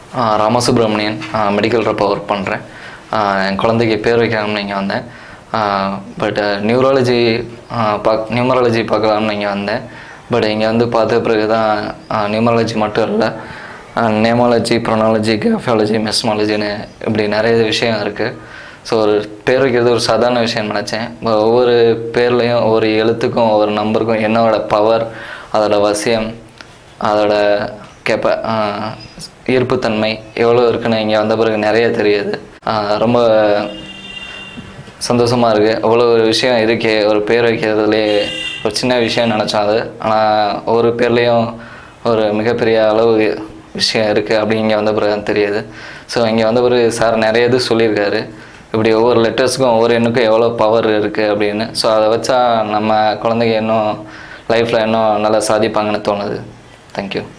Ramasubramanian medical ரப்பாக work பண்ணுறேன் என் குழந்தைக்கு பேர் வைக்கலாம்னு இங்கே வந்தேன் பட் நியூராலஜி பாக் நியூமராலஜி பார்க்கலாம்னு இங்கே வந்தேன் பட் இங்கே வந்து பார்த்த பிறகு தான் நியூமராலஜி மட்டும் இல்லை நேமாலஜி ப்ரொனாலஜி கிராஃபியாலஜி மெஸ்மாலஜின்னு இப்படி நிறைய விஷயம் இருக்குது ஸோ ஒரு பேர் வைக்கிறது ஒரு சாதாரண விஷயம் நினச்சேன் ஒவ்வொரு பேர்லேயும் ஒவ்வொரு எழுத்துக்கும் ஒவ்வொரு நம்பருக்கும் என்னோட பவர் அதோட வசியம் அதோட கேப்ப ஈர்ப்புத்தன்மை எவ்வளோ இருக்குன்னு இங்கே வந்த பிறகு நிறைய தெரியுது ஆஹ் ரொம்ப சந்தோஷமாக இருக்குது அவ்வளோ ஒரு விஷயம் இருக்கே ஒரு பேர் வைக்கிறதுலே ஒரு சின்ன விஷயம் நினச்சோம் அது ஆனால் ஒவ்வொரு பேர்லேயும் ஒரு மிகப்பெரிய அளவு விஷயம் இருக்குது அப்படி இங்கே வந்த பிறகு தான் தெரியுது ஸோ இங்கே வந்த பிறகு சார் நிறைய இது சொல்லியிருக்காரு இப்படி ஒவ்வொரு லெட்டர்ஸுக்கும் ஒவ்வொரு எண்ணுக்கும் எவ்வளோ பவர் இருக்குது அப்படின்னு ஸோ அதை வச்சா நம்ம குழந்தைங்க இன்னும் லைஃப்பில் இன்னும் நல்லா சாதிப்பாங்கன்னு தோணுது தேங்க்யூ